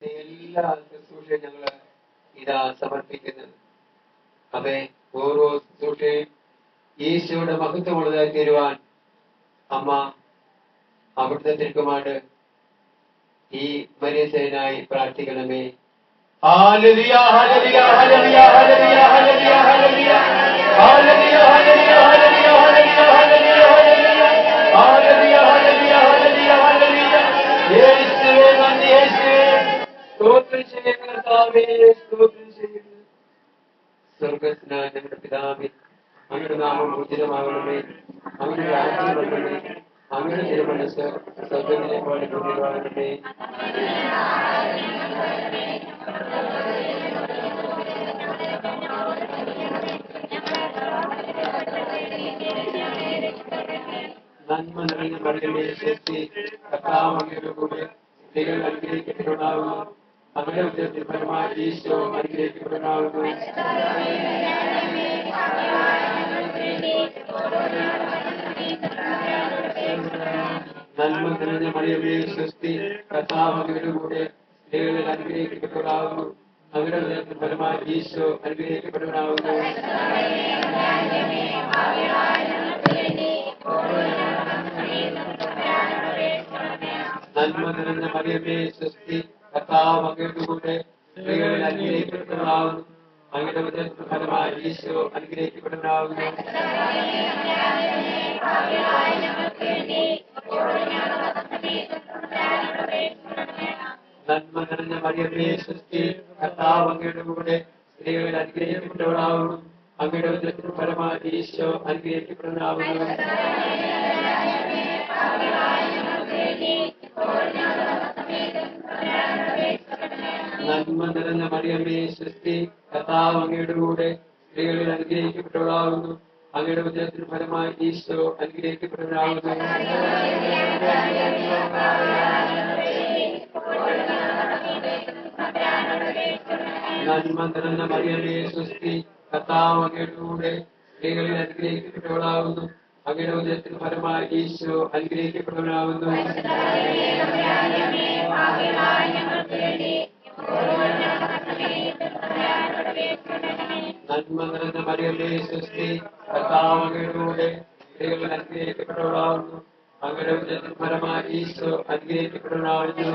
എല്ലാ ശുശ്രൂഷയും ഞങ്ങൾ ഇതാ സമർപ്പിക്കുന്നത് അതെ ഓരോ ശുശ്രൂഷയും ഈശോയുടെ മഹത്വമുള്ളതായി തീരുവാൻ അമ്മ അവിടുത്തെ തിരുക്കുമാട് ഈ മരിയസേനായി പ്രാർത്ഥിക്കണമേ hallelujah hallelujah hallelujah hallelujah hallelujah hallelujah hallelujah hallelujah hallelujah hallelujah hallelujah hallelujah hallelujah hallelujah യേശുവേ നന്ദി യേശുവേ സ്തോത്രം ചെയ്യുന്ന കർത്താവേ സ്തോത്രം ചെയ്യുന്നു സ്വർഗസ്നായ ഞങ്ങളുടെ പിതാവേ അങ്ങയുടെ നാമം ഉചിതമാകണമേ അങ്ങയുടെ രാജ്യം വരണമേ അങ്ങയുടെ തിരുമനസ് സ്വർഗത്തിലെ പോലെ ഭൂമിയിലാകണമേ നന്മ നിറഞ്ഞ മറിയമേ ശക്തി കർത്താവ് അങ്ങയുടെ കൂടെ സ്ത്രീകൾ അനുഗ്രഹിക്കപ്പെടാവുന്നു അങ്ങയുടെ ഉദയത്തിൽ പരമായ ഈശോ അനുഗ്രഹിക്കപ്പെടാവുന്നു നന്മ നിറഞ്ഞ മറിയമേ സ്വസ്തി കർത്താവ് അങ്ങയുടെ കൂടെ സ്ത്രീകളിൽ അനുഗ്രഹിക്കപ്പെടാവുന്നു അങ്ങയുടെ ഉദയത്തിൽ പരമായ ഈശോ അനുഗ്രഹിക്കപ്പെടാവുന്നു നന്മ നിറഞ്ഞ മറിയമേ സ്വസ്തി കർത്താവ് അങ്ങയുടെ കൂടെ സ്ത്രീകളിൽ അനുഗ്രഹിക്കപ്പെടാവുന്നു അങ്ങയുടെ ഉദയത്തിൽ പരമായ ഈശോ അനുഗ്രഹിക്കപ്പെടാവുന്നു നന്മ നിറഞ്ഞ മറിയമേ സ്വസ്തി കർത്താവ് അങ്ങയുടെ കൂടെ സ്ത്രീകളിൽ അനുഗ്രഹിക്കപ്പെട്ടവളാവുന്നു അങ്ങയുടെ ഉദരത്തിന് പരമായ ഈശോ അനുഗ്രഹിക്കപ്പെടുന്നതാവുന്നു നന്മ നിറഞ്ഞ മറിയമേ സ്വസ്തി കർത്താവ് അങ്ങയുടെ കൂടെ സ്ത്രീകളിൽ അനുഗ്രഹിക്കപ്പെട്ടവളാവുന്നു അങ്ങയുടെ ഉദരത്തിന് പരമായ ഈശോ അനുഗ്രഹിക്കപ്പെടുന്നതാവുന്നു നന്മ നിറഞ്ഞ മറിയമേ സ്വസ്തി കർത്താവ് അങ്ങയുടെ കൂടെ സ്ത്രീകളിൽ അനുഗ്രഹിക്കപ്പെട്ടവളാവുന്നു അങ്ങയുടെ ഉദരത്തിന് പരമായ ഈശോ അനുഗ്രഹിക്കപ്പെട്ടവനാവുന്നു നന്മ നിറഞ്ഞ മറിയമേ സ്വസ്തി കർത്താവ് അങ്ങയുടെ കൂടെ സ്ത്രീകളിൽ അനുഗ്രഹിക്കപ്പെട്ടവളാവുന്നു അങ്ങയുടെ ഉദരത്തിന് പരമായ ഈശോ അനുഗ്രഹിക്കപ്പെട്ടവനാവുന്നു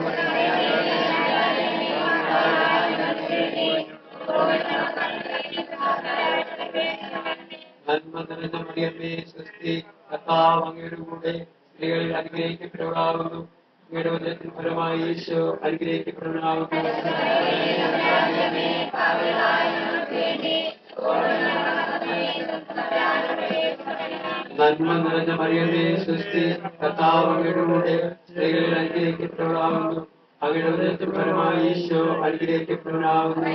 നന്മ നിറഞ്ഞ മറിയമ്മേ സ്വസ്തി കർത്താവ് അങ്ങയുടെ കൂടെ സ്ത്രീകളിൽ അനുഗ്രഹിക്കപ്പെട്ടവളാകുന്നു അങ്ങയുടെ ഉദരത്തിൽ ഫലമായി ഈശോ അനുഗ്രഹിക്കപ്പെടുന്നതാകുന്നു നന്മ നിറഞ്ഞ മറിയമ്മേ സ്വസ്തി കർത്താവ് അങ്ങയുടെ കൂടെ സ്ത്രീകളിൽ അനുഗ്രഹിക്കപ്പെട്ടവളാകുന്നു അങ്ങയുടെ ഉദരത്തിൽ ഫലമായി ഈശോ അനുഗ്രഹിക്കപ്പെടുന്നതാകുന്നു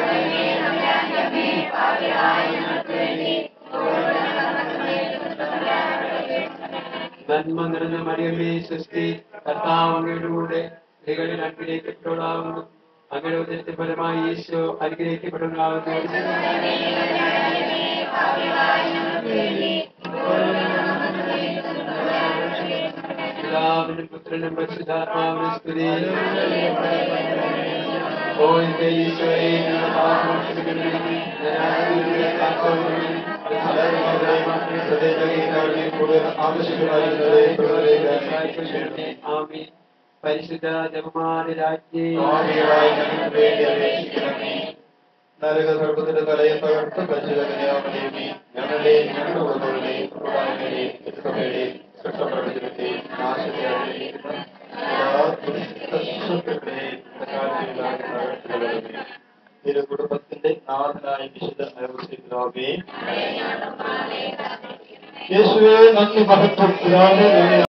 നന്മ നിറഞ്ഞ മറിയമ്മേ സ്വസ്തി കർത്താവ് അങ്ങയുടെ കൂടെ സ്ത്രീകളിൽ അനുഗ്രഹിക്കപ്പെട്ടവളാകുന്നു അങ്ങയുടെ ഉദരത്തിൽ ഫലമായി ഈശോ അനുഗ്രഹിക്കപ്പെടുന്നതാകുന്നു പിതാവിനും പുത്രനും പരിശുദ്ധാത്മാവിനും സ്തുതി ഓ എന്റെ ഈശോയെ ഞങ്ങളുടെ പാപങ്ങൾ ക്ഷമിക്കണമേ. ഞാൻ ആഗ്രഹിക്കുന്ന കാത്തോളമേ. ആമേൻ. പരിശുദ്ധ ജപമാല രാജ്ഞി നരകസർപ്പത്തിന്റെ തലയെ തകർത്ത് പരിശുദ്ധമേ ഞങ്ങളുടെ ഞങ്ങളുടെ കുടുംബങ്ങളെയും കുടുംബാംഗങ്ങളെയും സഭയുടെയും രക്ഷപ്രപഞ്ചത്തെയും നാശത്തെ അറിയിക്കുന്ന എല്ലാ ദുഷ്ടശക്തികളെയും കാറ്റിലാക്കി തകർത്തുകളയുമേ തിരു കുടുംബത്തിന്റെ നാഥനായ വിശുദ്ധ അയവസിക്കാവേ യേശുവേ നന്ദി മഹത്വം